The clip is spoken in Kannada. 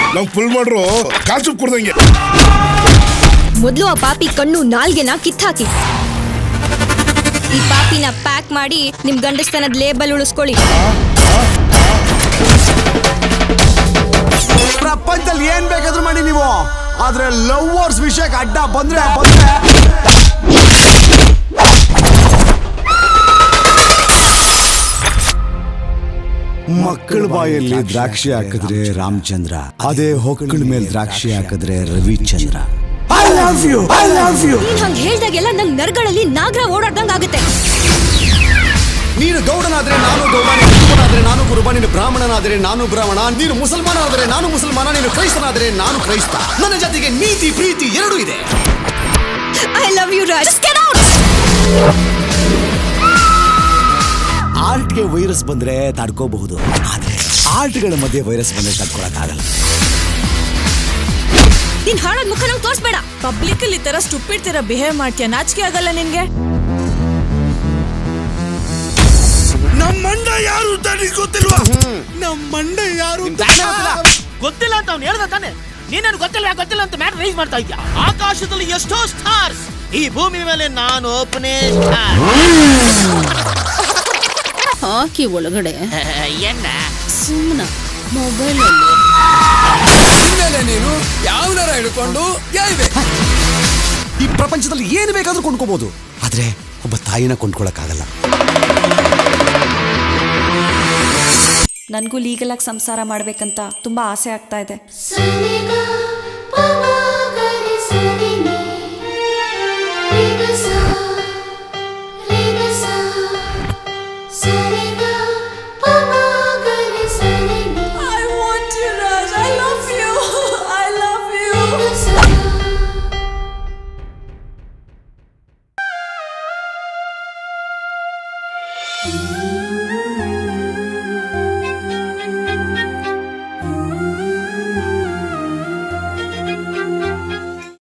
ನಮ್ ಫುಲ್ ಮಾಡ್ರು ಕಾಸು ಕೊಡ್ದಂಗೆ ಮೊದಲು ಆ ಪಾಪಿ ಕಣ್ಣು ನಾಲ್ಗೆನ ಕಿತ್ತಾಕಿ ಈ ಪಾಪಿನ ಪ್ಯಾಕ್ ಮಾಡಿ ನಿಮ್ ಗಂಡಸ್ತನದ ಲೇಬಲ್ ಉಳಿಸ್ಕೊಳ್ಳಿ ಪ್ರಪಂಚದಲ್ಲಿ ಏನ್ ಬೇಕಾದ್ರೂ ಮಾಡಿ ನೀವು ಆದ್ರೆ ಲವ್ವರ್ಸ್ ವಿಷಯಕ್ಕೆ ಅಡ್ಡ ಬಂದ್ರೆ ಬಂದ್ರೆ ಮಕ್ಕಳ ಬಾಯಲ್ಲಿ ದ್ರಾಕ್ಷಿ ಹಾಕಿದ್ರೆ ರಾಮಚಂದ್ರ ಅದೇ ಹೊಕ್ಕಳ ಮೇಲೆ ದ್ರಾಕ್ಷಿ ಹಾಕಿದ್ರೆ Ravichandra I love you I love you ನೀನ್ ಹಂಗ್ ಹೇಳ್ದಾಗೆಲ್ಲ ನಂಗ್ ನರ್ಗಳಲ್ಲಿ ನಾಗರ ಓಡಾಡ್ದಂಗ್ ಆಗುತ್ತೆ ನೀನು ಗೌಡನಾದ್ರೆ ನಾನು ಗೌಡ ನೀನು ಗುರುವನಾದ್ರೆ ನಾನು ಗುರುಬ ನೀನು ಬ್ರಾಹ್ಮಣನಾದ್ರೆ ನಾನು ಬ್ರಾಹ್ಮಣ ನೀನು ಮುಸಲ್ಮಾನಾದ್ರೆ ನಾನು ಮುಸಲ್ಮಾನ ನೀನು ಕ್ರೈಸ್ತನಾದ್ರೆ ನಾನು ಕ್ರೈಸ್ತ ನನ್ನ ಜೊತೆಗೆ ನೀತಿ ಪ್ರೀತಿ ಎರಡೂ ಇದೆ ಐ ಲವ್ ಯು ರಾಜ್ ಆರ್ಟ್ಗೆ ವೈರಸ್ ಬಂದ್ರೆ ತಡ್ಕೋಬಹುದು ಆದ್ರೆ ಆರ್ಟ್ಗಳ ಮಧ್ಯೆ ವೈರಸ್ ಬಂದ್ರೆ ತಡ್ಕೊಳಕ್ಕಾಗಲ್ಲ ನೀನ್ ಹಾಳಾದ್ ಮುಖ ನಂಗೆ ತೋರ್ಸ್ಬೇಡ ಪಬ್ಲಿಕ್ ಅಲ್ಲಿ ಈ ತರ ಸ್ಟುಪಿಡ್ ತರ ಬಿಹೇವ್ ಮಾಡ್ತೀಯ ನಾಚಿಕೆ ಆಗಲ್ಲ ನಿನ್ಗೆ ನಮ್ ಮಂಡ ಯಾರು ಅಂತ ನಿಂಗ್ ಗೊತ್ತಿಲ್ವಾ ನಮ್ ಮಂಡ ಯಾರು ಅಂತ ಗೊತ್ತಿಲ್ಲ ಅಂತ ಅವ್ನು ಹೇಳ್ದ ತಾನೆ ನೀನೇನು ಗೊತ್ತಿಲ್ಲ ಗೊತ್ತಿಲ್ಲ ಅಂತ ಮ್ಯಾಟ್ ರೈಸ್ ಮಾಡ್ತಾ ಇದ್ಯಾ ಆಕಾಶದಲ್ಲಿ ಎಷ್ಟೋ ಸ್ಟಾರ್ಸ್ ಈ ಭೂಮಿ ಮೇಲೆ ನಾನು ಒಬ್ಬನೇ ಸ್ಟಾರ್ ಹಾಕಿ ಒಳಗಡೆ ಎಣ್ಣ ಸುಮ್ಮನ ಮೊಬೈಲಲ್ಲಿ ನೀನು ಯಾವನಾರ ಹಿಡ್ಕೊಂಡು ಹೇಳ್ಬೇಕು ಈ ಪ್ರಪಂಚದಲ್ಲಿ ಏನು ಬೇಕಾದ್ರೂ ಕೊಂಡ್ಕೋಬಹುದು ಆದ್ರೆ ಒಬ್ಬ ತಾಯಿನ ಕೊಂಡ್ಕೊಳಕ್ಕಾಗಲ್ಲ ನನ್ಗೂ ಲೀಗಲ್ ಆಗಿ ಸಂಸಾರ ಮಾಡ್ಬೇಕಂತ ತುಂಬಾ ಆಸೆ ಆಗ್ತಾ ಇದೆ I want you, Raj. I love you. I love you. Thank